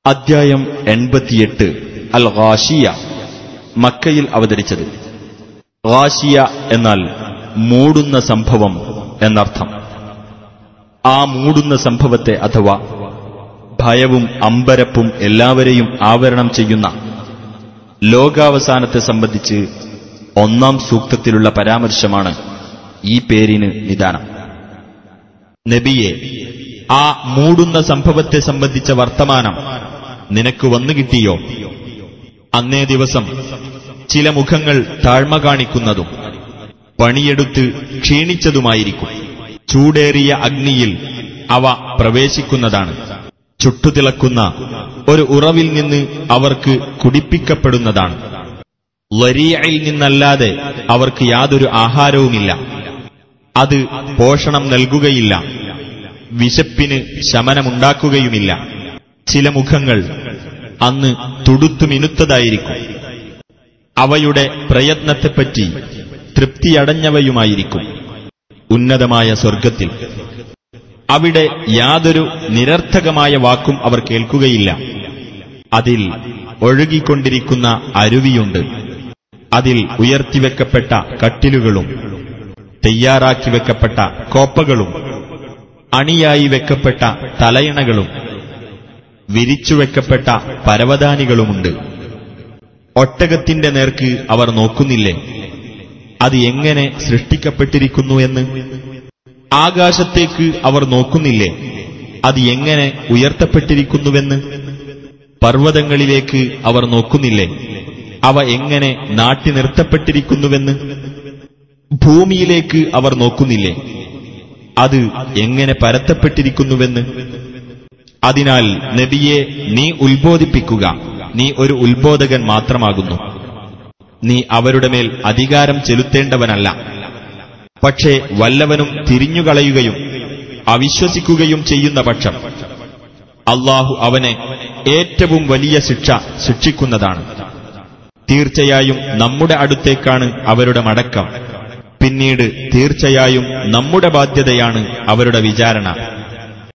അദ്ധ്യായം എൺപത്തിയെട്ട് അൽ ഗാഷിയ മക്കയിൽ അവതരിച്ചത് ഗാഷിയ എന്നാൽ മൂടുന്ന സംഭവം എന്നർത്ഥം ആ മൂടുന്ന സംഭവത്തെ അഥവാ ഭയവും അമ്പരപ്പും എല്ലാവരെയും ആവരണം ചെയ്യുന്ന ലോകാവസാനത്തെ സംബന്ധിച്ച് ഒന്നാം സൂക്തത്തിലുള്ള പരാമർശമാണ് ഈ പേരിന് നിദാനം നബിയെ ആ മൂടുന്ന സംഭവത്തെ സംബന്ധിച്ച വർത്തമാനം നിനക്ക് വന്നു കിട്ടിയോ അന്നേ ദിവസം ചില മുഖങ്ങൾ താഴ്മ കാണിക്കുന്നതും പണിയെടുത്ത് ക്ഷീണിച്ചതുമായിരിക്കും ചൂടേറിയ അഗ്നിയിൽ അവ പ്രവേശിക്കുന്നതാണ് ചുട്ടുതിളക്കുന്ന ഒരു ഉറവിൽ നിന്ന് അവർക്ക് കുടിപ്പിക്കപ്പെടുന്നതാണ് വരിയയിൽ നിന്നല്ലാതെ അവർക്ക് യാതൊരു ആഹാരവുമില്ല അത് പോഷണം നൽകുകയില്ല വിശപ്പിന് ശമനമുണ്ടാക്കുകയുമില്ല ചില മുഖങ്ങൾ അന്ന് തുടുത്തുമിനുത്തതായിരിക്കും അവയുടെ പ്രയത്നത്തെപ്പറ്റി തൃപ്തിയടഞ്ഞവയുമായിരിക്കും ഉന്നതമായ സ്വർഗത്തിൽ അവിടെ യാതൊരു നിരർത്ഥകമായ വാക്കും അവർ കേൾക്കുകയില്ല അതിൽ ഒഴുകിക്കൊണ്ടിരിക്കുന്ന അരുവിയുണ്ട് അതിൽ ഉയർത്തിവെക്കപ്പെട്ട കട്ടിലുകളും തയ്യാറാക്കി വെക്കപ്പെട്ട കോപ്പകളും അണിയായി വെക്കപ്പെട്ട തലയിണകളും വിരിച്ചുവെക്കപ്പെട്ട പരവതാനികളുമുണ്ട് ഒട്ടകത്തിന്റെ നേർക്ക് അവർ നോക്കുന്നില്ലേ അത് എങ്ങനെ സൃഷ്ടിക്കപ്പെട്ടിരിക്കുന്നു എന്ന് ആകാശത്തേക്ക് അവർ നോക്കുന്നില്ലേ അത് എങ്ങനെ ഉയർത്തപ്പെട്ടിരിക്കുന്നുവെന്ന് പർവ്വതങ്ങളിലേക്ക് അവർ നോക്കുന്നില്ലേ അവ എങ്ങനെ നാട്ടി നിർത്തപ്പെട്ടിരിക്കുന്നുവെന്ന് ഭൂമിയിലേക്ക് അവർ നോക്കുന്നില്ലേ അത് എങ്ങനെ പരത്തപ്പെട്ടിരിക്കുന്നുവെന്ന് അതിനാൽ നബിയെ നീ ഉത്ബോധിപ്പിക്കുക നീ ഒരു ഉത്ബോധകൻ മാത്രമാകുന്നു നീ അവരുടെ മേൽ അധികാരം ചെലുത്തേണ്ടവനല്ല പക്ഷേ വല്ലവനും തിരിഞ്ഞുകളയുകയും അവിശ്വസിക്കുകയും ചെയ്യുന്ന പക്ഷം അള്ളാഹു അവനെ ഏറ്റവും വലിയ ശിക്ഷ ശിക്ഷിക്കുന്നതാണ് തീർച്ചയായും നമ്മുടെ അടുത്തേക്കാണ് അവരുടെ മടക്കം പിന്നീട് തീർച്ചയായും നമ്മുടെ ബാധ്യതയാണ് അവരുടെ വിചാരണ